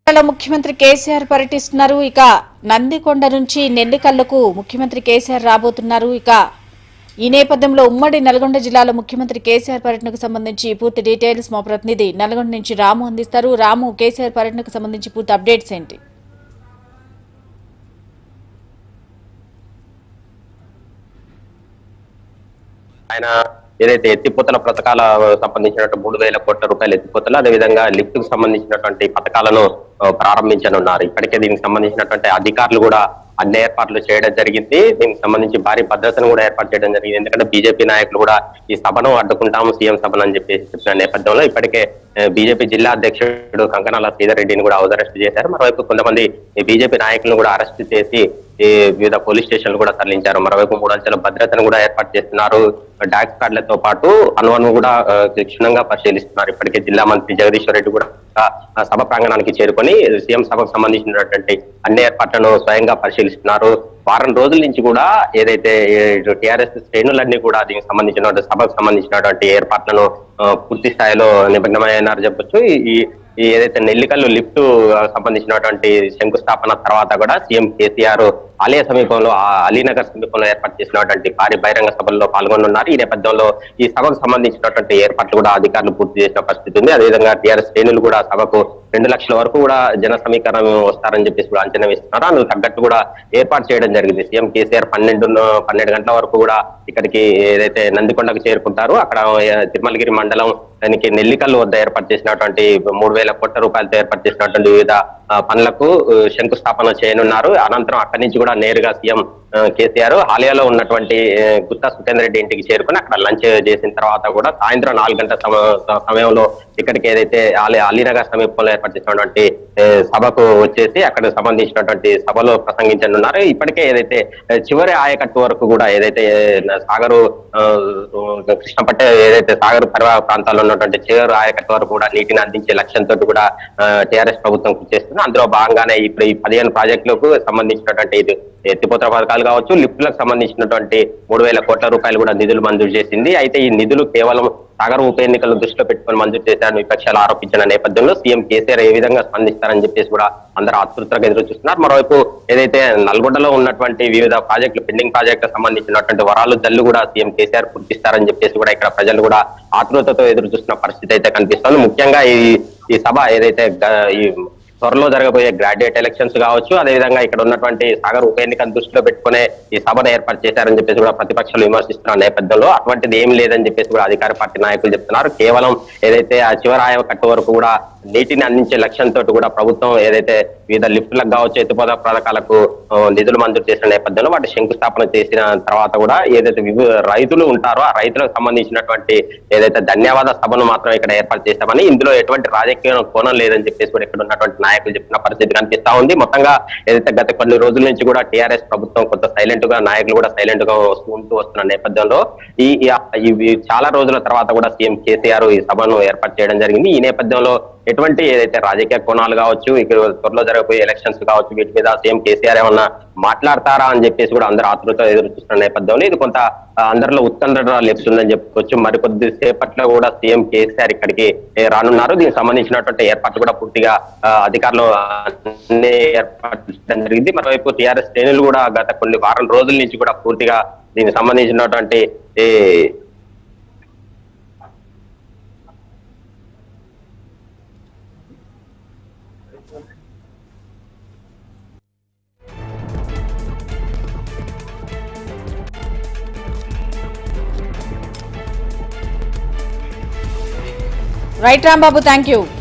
జిల్లాలో ముఖ్యమంత్రి కేసీఆర్ పర్యటిస్తున్నారు ఇక నందికొండ నుంచి నెల్లికల్లుకు ముఖ్యమంత్రి కేసీఆర్ రాబోతున్నారు ఇక ఈ నేపథ్యంలో ఉమ్మడి నల్గొండ జిల్లాలో ముఖ్యమంత్రి కేసీఆర్ పర్యటనకు సంబంధించి పూర్తి డీటెయిల్స్ మా ప్రతినిధి నల్గొండ నుంచి రాము అందిస్తారు రాము కేసీఆర్ పర్యటనకు సంబంధించి పూర్తి అప్డేట్స్ ఏంటి ఆయన ఏదైతే ఎత్తిపోతల పథకాల సంబంధించినటువంటి మూడు వేల కోట్ల రూపాయల ఎత్తిపోతలు అదేవిధంగా లిఫ్ట్ కు సంబంధించినటువంటి పథకాలను ఆ, ప్రారంభించనున్నారు ఇప్పటికే దీనికి సంబంధించినటువంటి అధికారులు కూడా అన్ని ఏర్పాట్లు చేయడం జరిగింది దీనికి సంబంధించి భారీ భద్రతను కూడా ఏర్పాటు చేయడం జరిగింది ఎందుకంటే బీజేపీ నాయకులు కూడా ఈ సభను అడ్డుకుంటాము సీఎం సభను అని చెప్పేసి చెప్పిన నేపథ్యంలో ఇప్పటికే బీజేపీ జిల్లా అధ్యక్షుడు కంకనాల శ్రీధర్ రెడ్డిని కూడా అరెస్ట్ చేశారు మరోవైపు కొంతమంది బీజేపీ నాయకులను కూడా అరెస్ట్ చేసి ఈ వివిధ పోలీస్ స్టేషన్లు కూడా తరలించారు మరోవైపు మూడు అంచెల భద్రతను కూడా ఏర్పాటు చేస్తున్నారు డాక్స్ కార్డులతో పాటు అనువను కూడా ఆ, క్షుణ్ణంగా పరిశీలిస్తున్నారు ఇప్పటికే జిల్లా మంత్రి జగదీశ్వర్ రెడ్డి కూడా ఆ, సభ ప్రాంగణానికి చేరుకొని సీఎం సభకు సంబంధించినటువంటి అన్ని ఏర్పాట్లను స్వయంగా పరిశీలిస్తున్నారు వారం రోజుల నుంచి కూడా ఏదైతే టిఆర్ఎస్ శ్రేణులన్నీ కూడా దీనికి సంబంధించినటువంటి సభకు సంబంధించినటువంటి ఏర్పాట్లను ఆ, పూర్తి స్థాయిలో నిమగ్నమైనారు చెప్పొచ్చు ఈ- ఈ ఈ ఏదైతే నెల్లికల్లు లిఫ్ట్ సంబంధించినటువంటి శంకుస్థాపన తర్వాత కూడా సీఎం కేసీఆర్ ఆలయ సమీపంలో ఆ అలీనగర్ సమీపంలో ఏర్పాటు చేసినటువంటి భారీ బహిరంగ సభల్లో పాల్గొనున్నారు ఈ నేపథ్యంలో ఈ సభకు సంబంధించినటువంటి ఏర్పాట్లు కూడా అధికారులు పూర్తి చేసిన పరిస్థితి ఉంది అదేవిధంగా టీఆర్ఎస్ శ్రేణులు కూడా సభకు రెండు లక్షల వరకు కూడా జన సమీకరణ వస్తారని చెప్పేసి కూడా అంచనా వేస్తున్నారు అందుకు తగ్గట్టు కూడా ఏర్పాటు చేయడం జరిగింది సీఎం కేసీఆర్ పన్నెండు పన్నెండు గంటల వరకు కూడా ఇక్కడికి ఏదైతే నందికొండకు చేరుకుంటారు అక్కడ ఏ, తిరుమలగిరి మండలం దానికి నెల్లికల్లు వద్ద ఏర్పాటు చేసినటువంటి మూడు వేల కోట్ల రూపాయలతో ఏర్పాటు చేసినటువంటి వివిధ ఆ, పనులకు ఆ, శంకుస్థాపన చేయనున్నారు అనంతరం అక్కడి నుంచి కూడా నేరుగా సీఎం ఆ, కేసీఆర్ హాలియాలో ఉన్నటువంటి ఆ, గుత్తా సుఖేందర్ రెడ్డి ఇంటికి చేరుకుని అక్కడ లంచ్ చేసిన తర్వాత కూడా సాయంత్రం నాలుగు గంటల సమ- సమయంలో ఇక్కడికి ఏదైతే అలీ అలీనగర్ సమీపంలో ఏర్పాటు చేసినటువంటి ఆ, సభకు వచ్చేసి అక్కడ సంబంధించినటువంటి సభలో ప్రసంగించనున్నారు ఇప్పటికే ఏదైతే ఆ, చివరి ఆయకట్టు వరకు కూడా ఏదైతే ఆ, సాగరు ఆ, కృష్ణపట్ట ఏదైతే సాగర్ పరివాహ ప్రాంతాల్లో ఉన్నటువంటి చివరి ఆయకట్టు వరకు కూడా నీటిని అందించే లక్ష్యంతో కూడా టిఆర్ఎస్ ప్రభుత్వం కృషి చేస్తుంది అందులో భాగంగానే ఇప్పుడు ఈ పదిహేను ప్రాజెక్టులకు సంబంధించినటువంటి ఇది ఎత్తిపోతల పథకాలు కావచ్చు లిఫ్టులకు సంబంధించినటువంటి మూడు వేల కోట్ల రూపాయలు కూడా నిధులు మంజూరు చేసింది అయితే ఈ నిధులు కేవలం సాగర్ ఉప ఎన్నికలను దృష్టిలో పెట్టుకొని మంజూరు చేశారని విపక్షాలు ఆరోపించిన నేపథ్యంలో సీఎం కేసీఆర్ ఏ విధంగా స్పందిస్తారని చెప్పేసి కూడా అందరూ ఆతృతగా ఎదురు చూస్తున్నారు మరోవైపు ఏదైతే నల్గొండలో ఉన్నటువంటి వివిధ ప్రాజెక్టులు పెండింగ్ ప్రాజెక్టులకు సంబంధించినటువంటి వరాలు జల్లు కూడా సీఎం కేసీఆర్ పూర్తిస్తారని చెప్పేసి కూడా ఇక్కడ ప్రజలు కూడా ఆతృతతో ఎదురు చూస్తున్న పరిస్థితి అయితే కనిపిస్తోంది ముఖ్యంగా ఈ ఈ సభ ఏదైతే గ- ఈ త్వరలో జరగబోయే గ్రాడ్యుయేట్ ఎలక్షన్స్ కావచ్చు అదేవిధంగా ఇక్కడ ఉన్నటువంటి సాగర్ ఉప ఎన్నికను దృష్టిలో పెట్టుకునే ఈ సభను ఏర్పాటు చేశారని చెప్పేసి కూడా ప్రతిపక్షాలు విమర్శిస్తున్న నేపథ్యంలో అటువంటిది ఏం లేదని చెప్పేసి కూడా అధికార పార్టీ నాయకులు చెప్తున్నారు కేవలం ఏదైతే ఆ చివరాయ కట్టు వరకు కూడా నీటిని అందించే లక్ష్యంతో కూడా ప్రభుత్వం ఏదైతే వివిధ లిఫ్టులకు కావచ్చు ఎత్తిపోత పథకాలకు ఆ, నిధులు మంజూరు చేసిన నేపథ్యంలో వాటి శంకుస్థాపన చేసిన తర్వాత కూడా ఏదైతే వివిధ రైతులు ఉంటారో ఆ రైతులకు సంబంధించినటువంటి ఏదైతే ధన్యవాద సభను మాత్రం ఇక్కడ ఏర్పాటు చేశామని ఇందులో ఎటువంటి రాజకీయ కోణం లేదని చెప్పేసి కూడా ఇక్కడ ఉన్నటువంటి నాయకులు చెప్పిన పరిస్థితి కనిపిస్తా ఉంది మొత్తంగా ఏదైతే గత కొన్ని రోజుల నుంచి కూడా టీఆర్ఎస్ ప్రభుత్వం కొంత సైలెంట్ గా నాయకులు కూడా సైలెంట్ గా వస్తూ ఉంటూ వస్తున్న నేపథ్యంలో ఈ ఈ- ఇవి చాలా రోజుల తర్వాత కూడా సీఎం కేసీఆర్ ఈ సభను ఏర్పాటు చేయడం జరిగింది ఈ నేపథ్యంలో ఎటువంటి ఏదైతే రాజకీయ కోణాలు కావచ్చు ఇక్కడ త్వరలో జరగబోయే ఎలక్షన్స్ కావచ్చు వీటి మీద సీఎం కేసీఆర్ ఏమన్నా మాట్లాడతారా అని చెప్పేసి కూడా అందరూ ఆతృత ఎదురు చూస్తున్న నేపథ్యంలో ఇది కొంత ఆ, అందరిలో ఉత్కంఠ లేపుతుందని చెప్పుకోవచ్చు మరికొద్ది సేపట్లో కూడా సీఎం కేసీఆర్ ఇక్కడికి ఏ, రానున్నారు దీనికి సంబంధించినటువంటి ఏర్పాట్లు కూడా పూర్తిగా ఆ, అధికారులు అన్ని ఏర్పాట్లు చేయడం జరిగింది మరోవైపు టీఆర్ఎస్ శ్రేణులు కూడా గత కొన్ని వారం రోజుల నుంచి కూడా పూర్తిగా దీనికి సంబంధించినటువంటి ఈ రైట్ రాంబాబు థ్యాంక్ యూ